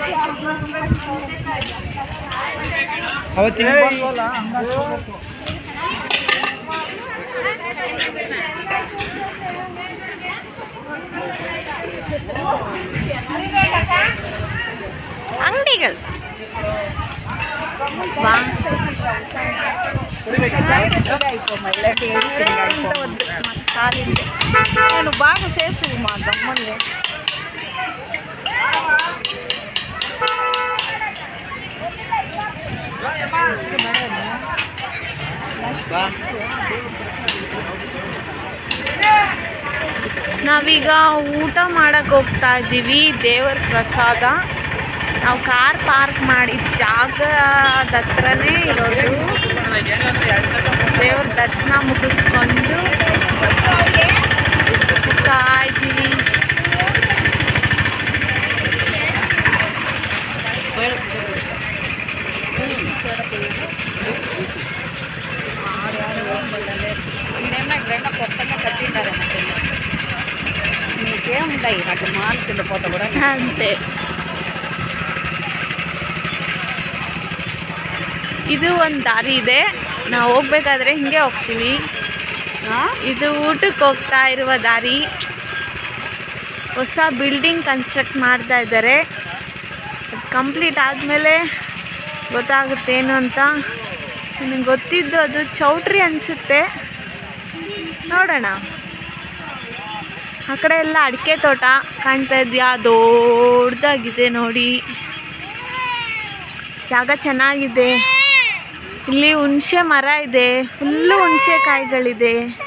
ಅವತ್ತಿನ ಅಂಗಡಿಗಳು ಬಾ నేను బాగా చేసి మా దమ్మల్ని ನಾವೀಗ ಊಟ ಮಾಡಕ್ಕೆ ಹೋಗ್ತಾ ಇದ್ದೀವಿ ದೇವರ ಪ್ರಸಾದ ನಾವು ಕಾರ್ ಪಾರ್ಕ್ ಮಾಡಿದ ಜಾಗದ ಹತ್ರನೇ ಇರೋದು ದೇವ್ರ ದರ್ಶನ ಮುಗಿಸ್ಕೊಂಡು ಹೋಗ್ತಾ ಇದ್ದೀವಿ ఈడేమో ఇక్కడైనా కొత్తగా కట్టింటారు మీకేముంటాయి అటు మాల్ కింద పోత కూడా ಅಂತೆ ಇದು ಒಂದು ದಾರಿ ಇದೆ ನಾವು ಹೋಗ್ಬೇಕಾದ್ರೆ ಹಿಂಗೆ ಹೋಗ್ತೀವಿ ಇದು ಊಟಕ್ಕೆ ಹೋಗ್ತಾ ಇರುವ ದಾರಿ ಹೊಸ ಬಿಲ್ಡಿಂಗ್ ಕನ್ಸ್ಟ್ರಕ್ಟ್ ಮಾಡ್ತಾ ಇದ್ದಾರೆ ಅದು ಕಂಪ್ಲೀಟ್ ಆದಮೇಲೆ ಗೊತ್ತಾಗುತ್ತೆ ಏನು ಅಂತ ನನಗೆ ಗೊತ್ತಿದ್ದು ಅದು ಚೌಟ್ರಿ ಅನಿಸುತ್ತೆ ನೋಡೋಣ ಆ ಕಡೆ ಎಲ್ಲ ಅಡಿಕೆ ತೋಟ ಕಾಣ್ತಾ ಇದೆಯಾ ದೊಡ್ಡದಾಗಿದೆ ನೋಡಿ ಜಾಗ ಚೆನ್ನಾಗಿದೆ ಇಲ್ಲಿ ಹುಣಸೆ ಮರ ಇದೆ ಫುಲ್ಲು ಹುಣಸೆ ಕಾಯಿಗಳಿದೆ